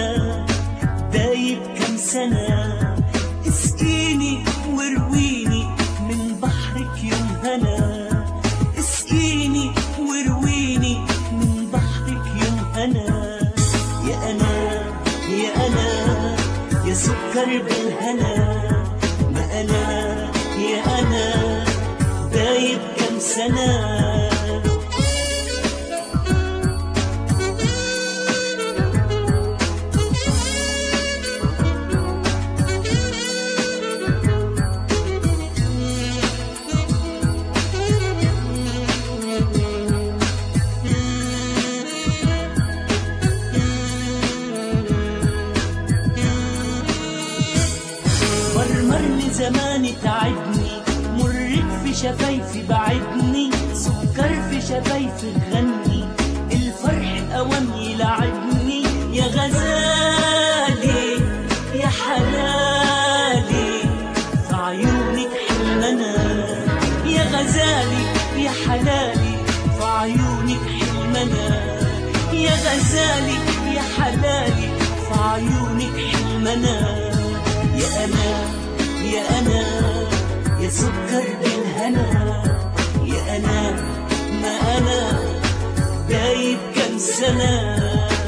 دايب كم سنة اسقيني وارويني من بحرك يوم هنا اسقيني وارويني من بحرك يوم هنا يا أنا يا أنا يا سكر بالهنا ما أنا يا أنا دايب كم سنة مرمرني زماني تعبني مرك في شفايفي بعدني سكر في شفايفي غني الفرح الأوام يلعبني يا غزالي يا حلالي في عيونك حلمنا يا غزالي يا حلالي في عيونك حلمنا يا غزالي يا حلالي في عيونك حلمنا يا أنا يا أنا يا سكر بالهنا يا أنا ما أنا دايب كم سنة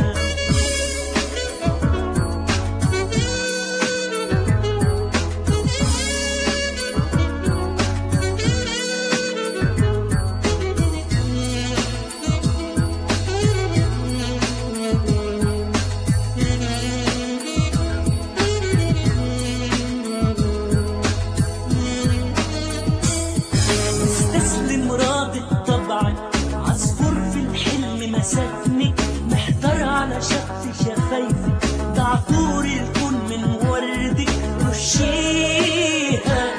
استسلم راضي طبعا عصفور في الحلم مسكني محتار على شط شفايفي ده عطور الكون من وردك رشيها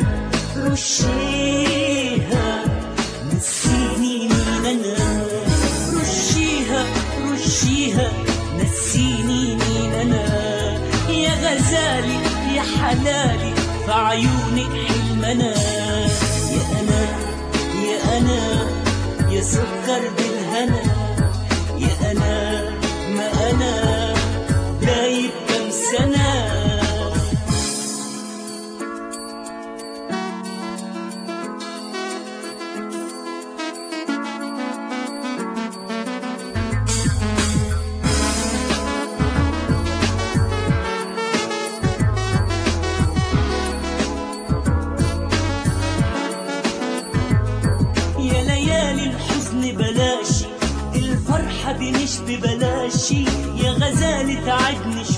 رشيها نسيني مين انا رشيها رشيها نسيني مين انا يا غزالي يا حلالي في عيونك حلمنا يا انا يا انا يا سكر بالهنا يا انا ما انا دايب كم سنه يا ليالي الحزن بلاشي الفرحة دي مش ببلاشي يا غزالة تعبني